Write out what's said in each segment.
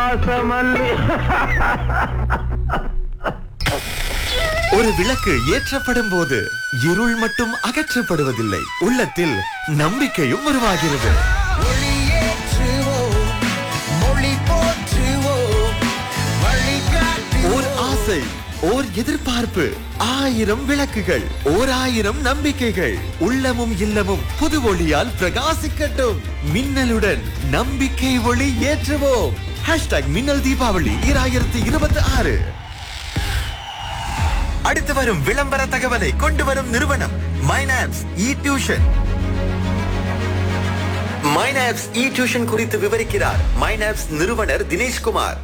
வாசமல்லி ஒரு விளக்கு ஏற்றப்படும் போது இருள் மட்டும் அகற்றப்படுவதில்லை உள்ளத்தில் நம்பிக்கையும் உருவாகிறது ஒளியேற்றுவோம், மொழி போற்றுவோம், வழிகாட்டுவோம். ஓர் ஆசை ஓர் எதிர்பார்ப்பு ஆயிரம் விளக்குகள் ஓர் ஆயிரம் நம்பிக்கைகள் உள்ளமும் இல்லமும் புது ஒளியால் பிரகாசிக்கட்டும் மின்னலுடன் நம்பிக்கை ஒளி ஏற்றுவோம் ஹேஷ்டாக் மின்னல் தீபாவளி இராயிரத்தி இருபத்தி ஆறு அடுத்து வரும் விளம்பர தகவலை கொண்டு வரும் நிறுவனம் மைனாப்ஸ் இ டியூஷன் மைனாப்ஸ் இ டியூஷன் குறித்து விவரிக்கிறார் மைனாப்ஸ் நிறுவனர் தினேஷ்குமார்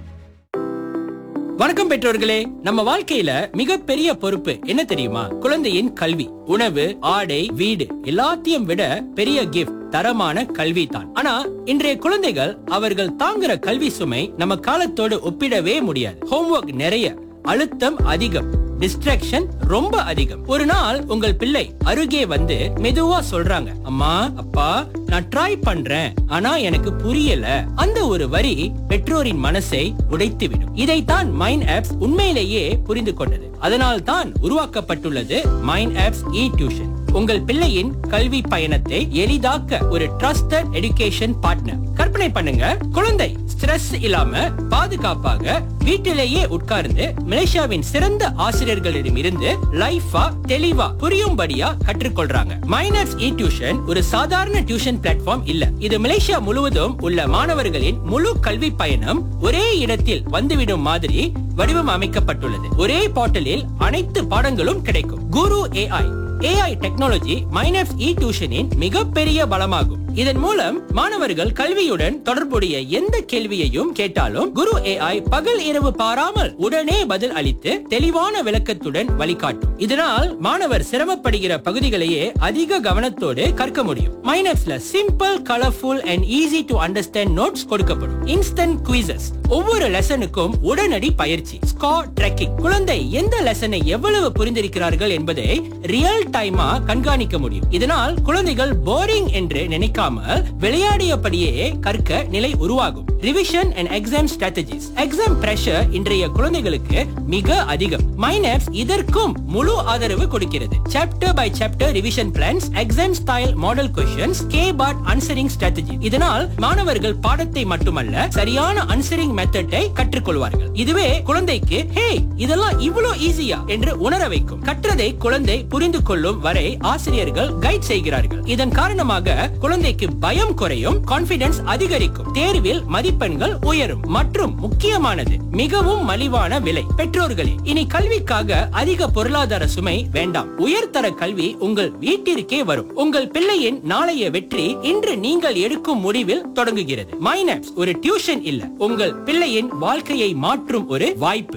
வணக்கம் பெற்றோர்களே நம்ம வாழ்க்கையில மிகப்பெரிய பொறுப்பு என்ன தெரியுமா குழந்தையின் கல்வி உணவு ஆடை வீடு எல்லாத்தையும் விட பெரிய கிஃப்ட் தரமான கல்வி தான் ஆனா இன்றைய குழந்தைகள் அவர்கள் தாங்குற கல்வி சுமை நம்ம காலத்தோடு ஒப்பிடவே முடியாது ஹோம்ஒர்க் நிறைய அழுத்தம் அதிகம் டிஸ்ட்ராக்ஷன் ரொம்ப அதிகம் ஒரு நாள் உங்கள் பிள்ளை அருகே வந்து மெதுவா சொல்றாங்க அம்மா அப்பா நான் ட்ரை பண்றேன் ஆனா எனக்கு புரியல அந்த ஒரு வரி பெற்றோரின் மனசை உடைத்துவிடும் இதைத்தான் மைண்ட் ஆப்ஸ் உண்மையிலேயே புரிந்து கொண்டது அதனால் தான் உருவாக்கப்பட்டுள்ளது மைண்ட் ஆப்ஸ் இ டியூஷன் உங்கள் பிள்ளையின் கல்வி பயணத்தை எளிதாக்க ஒரு ட்ரஸ்டட் எடுகேஷன் பார்ட்னர் கற்பனை பண்ணுங்க குழந்தை ஸ்ட்ரெஸ் இல்லாம பாதுகாப்பாக வீட்டிலேயே உட்கார்ந்து மலேசியாவின் சிறந்த ஆசிரியர்களிடம் இருந்து லைஃபா தெளிவா புரியும்படியா கற்றுக்கொள்றாங்க மைனர்ஸ் இ டியூஷன் ஒரு சாதாரண டியூஷன் பிளாட்ஃபார்ம் இல்ல இது மலேசியா முழுவதும் உள்ள மாணவர்களின் முழு கல்வி பயணம் ஒரே இடத்தில் வந்துவிடும் மாதிரி வடிவம் அமைக்கப்பட்டுள்ளது ஒரே போர்ட்டலில் அனைத்து பாடங்களும் கிடைக்கும் Guru AI AI technology minus E டியூஷனின் மிகப்பெரிய பலமாகும் இதன் மூலம் மாணவர்கள் கல்வியுடன் தொடர்புடைய எந்த கேள்வியையும் கேட்டாலும் குரு ஏஐ பகல் இரவு பாராமல் உடனே பதில் அளித்து தெளிவான விளக்கத்துடன் வழிகாட்டும் இதனால் மாணவர் சிரமப்படுகிற பகுதிகளையே அதிக கவனத்தோடு கற்க முடியும் மைனஸ்ல simple colourful and easy to understand notes கொடுக்கப்படும் இன்ஸ்டன்ட் குவிசஸ் ஒவ்வொரு லெசனுக்கும் உடனடி பயிற்சி ஸ்கார் ட்ரெக்கிங் குழந்தை எந்த லெசனை எவ்வளவு புரிந்திருக்கிறார்கள் என்பதை ரியல் டைமா கண்காணிக்க முடியும் இதனால் குழந்தைகள் போரிங் என்று நினைக்காமல் விளையாடியபடியே கற்க நிலை உருவாகும் revision and exam strategies exam pressure இன்றைய குழந்தைகளுக்கு மிக அதிகம் மைனப்ஸ் இதற்கும் முழு ஆதரவு கொடுக்கிறது chapter by chapter revision plans exam style model questions கே பாட் அன்சரிங் ஸ்ட்ராட்டஜி இதனால் மாணவர்கள் பாடத்தை மட்டுமல்ல சரியான அன்சரிங் மெத்தட்டை கற்றுக்கொள்வார்கள் இதுவே குழந்தைக்கு ஹே இதெல்லாம் இவ்வளவு ஈஸியா என்று உணர வைக்கும் கற்றதை குழந்தை புரிந்து கொள்ளும் வரை ஆசிரியர்கள் கைட் செய்கிறார்கள் இதன் காரணமாக குழந்தைக்கு பயம் குறையும் கான்பிடன்ஸ் அதிகரிக்கும் தேர்வில் மதிப்பெண்கள் உயரும் மற்றும் முக்கியமானது மிகவும் மலிவான விலை பெற்றோர்களே இனி கல்விக்காக அதிக பொருளாதார சுமை வேண்டாம் உயர்தர கல்வி உங்கள் வீட்டிற்கே வரும் உங்கள் பிள்ளையின் நாளைய வெற்றி இன்று நீங்கள் எடுக்கும் முடிவில் தொடங்குகிறது மைனப்ஸ் ஒரு டியூஷன் இல்ல உங்கள் பிள்ளையின் வாழ்க்கையை மாற்றும் ஒரு வாய்ப்பு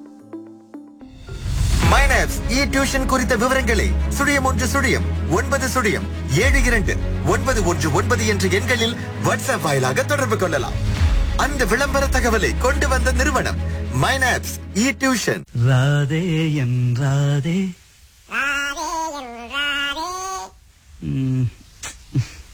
மைனாப்ஸ் இ டியூஷன் குறித்த விவரங்களை சுழியம் ஒன்று சுழியம் ஒன்பது சுழியம் ஏழு இரண்டு ஒன்பது ஒன்று ஒன்பது என்ற எண்களில் வாட்ஸ்அப் வாயிலாக தொடர்பு கொள்ளலாம் அந்த விளம்பர தகவலை கொண்டு வந்த நிறுவனம் மைனாப்ஸ் இ டியூஷன் ராதே என் ராதே ம்,